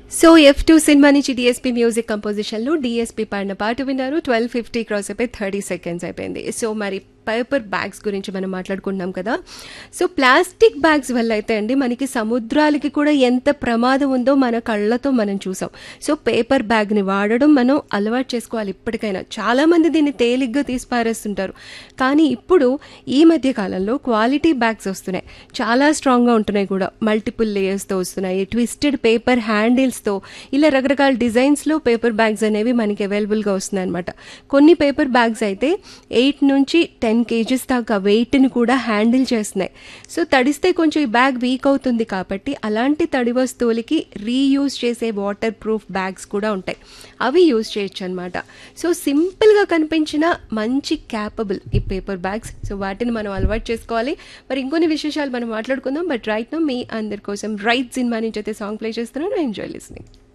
so F two సినిమా నుంచి DSP music కంపోజిషన్లో డిఎస్పీ పాడిన పాట విన్నారు ట్వెల్వ్ ఫిఫ్టీ క్రాస్ అయిపోయి థర్టీ సెకండ్స్ అయిపోయింది సో మరి పేపర్ బ్యాగ్స్ గురించి మనం మాట్లాడుకుంటున్నాం కదా సో ప్లాస్టిక్ బ్యాగ్స్ వల్ల అయితే అండి మనకి సముద్రాలకి కూడా ఎంత ప్రమాదం ఉందో మన కళ్ళతో మనం చూసాం సో పేపర్ బ్యాగ్ని వాడడం మనం అలవాటు చేసుకోవాలి ఇప్పటికైనా చాలామంది దీన్ని తేలిగ్గా తీసి పారేస్తుంటారు కానీ ఇప్పుడు ఈ మధ్య కాలంలో క్వాలిటీ బ్యాగ్స్ వస్తున్నాయి చాలా స్ట్రాంగ్గా ఉంటున్నాయి కూడా మల్టిపుల్ లేయర్స్తో వస్తున్నాయి ట్విస్టెడ్ పేపర్ హ్యాండిల్స్తో ఇలా రకరకాల డిజైన్స్లో పేపర్ బ్యాగ్స్ అనేవి మనకి అవైలబుల్గా వస్తున్నాయి అనమాట కొన్ని పేపర్ బ్యాగ్స్ అయితే ఎయిట్ నుంచి టెన్ కేజీస్ దాకా వెయిట్ని కూడా హ్యాండిల్ చేస్తున్నాయి సో తడిస్తే కొంచెం ఈ బ్యాగ్ వీక్ అవుతుంది కాబట్టి అలాంటి తడి వస్తువులకి రీయూజ్ చేసే వాటర్ ప్రూఫ్ బ్యాగ్స్ కూడా ఉంటాయి అవి యూజ్ చేయొచ్చు అనమాట సో సింపుల్గా కనిపించిన మంచి క్యాపబుల్ ఈ పేపర్ బ్యాగ్స్ సో వాటిని మనం అలవాటు చేసుకోవాలి మరి ఇంకొన్ని విశేషాలు మనం మాట్లాడుకుందాం బట్ రైట్ నో మీ అందరి కోసం రైట్ సినిమా నుంచి అయితే సాంగ్ ప్లే చేస్తున్నాను ఎంజాయ్ లిస్నింగ్